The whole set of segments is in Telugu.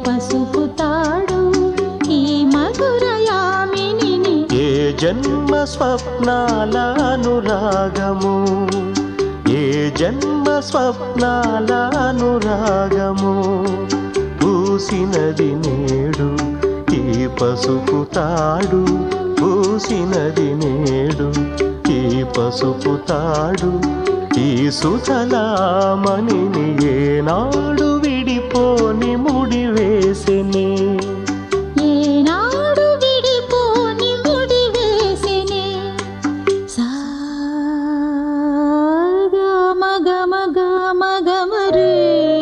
పసుపు తాడు ఈ మధురయామిని ఏ జన్మ స్వప్నాల అనురాగము ఏ జన్మ స్వప్నాల అనురాగము పూసినది నేడు ఈ పసుపు తాడు పూసినది నేడు ఈ పసుపు తాడు ఈ సుతలామణిని ఏనాడు విడిపోని ముడి వేసినే ఏనాడు విడిపోని ముడి వేసినే సాగా మగ మగ మగ మరే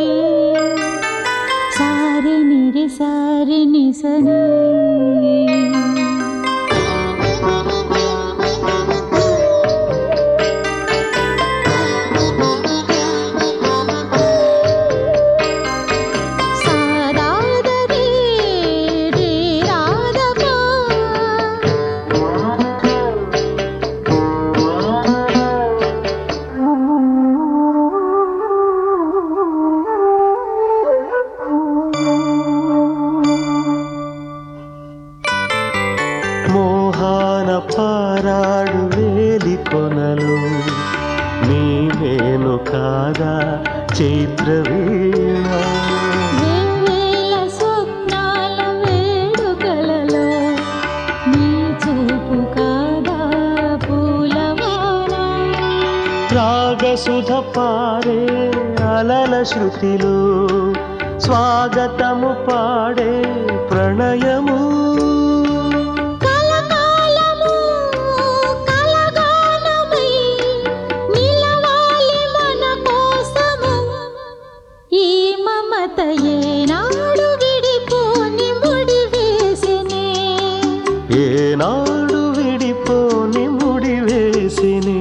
సారి నిరి సారి నిసనే సారాదరే రే రాధపా మోహాన పారాడు వేలి కొనలు నీవేను కాదా చైత్రవీణ వేవేల స్వప్నాల వేడుకలలో నీ చూపు కాదా పూలవాన రాగసుధ పారే అలల శృతిలో స్వాగతము పాడే ప్రణయము కలకాలము కలగానమై నిలవాలి మన కోసము ఈ మమత ఏనాడు విడిపోని ముడి వేసినే ఏనాడు విడిపోని ముడి వేసిని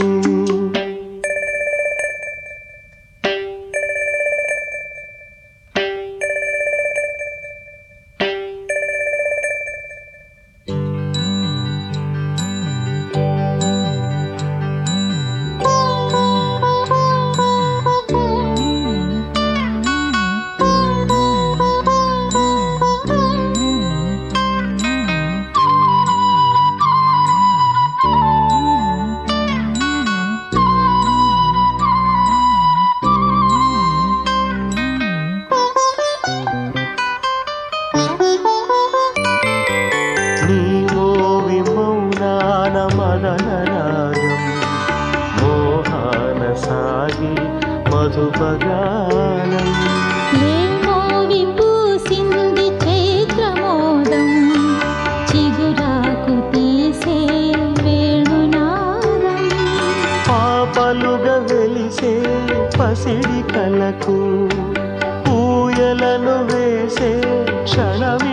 నీ మోవి మౌనాన మదన రాగం మోహాన సాగి మధుపగానం ఏమోవి పూసింది చైత్రమోదం చిగురాకు తీసే వేణునాదం పాపలుగా వెలిసే పసిడి కలకు ఊయలను వేసే క్షణమే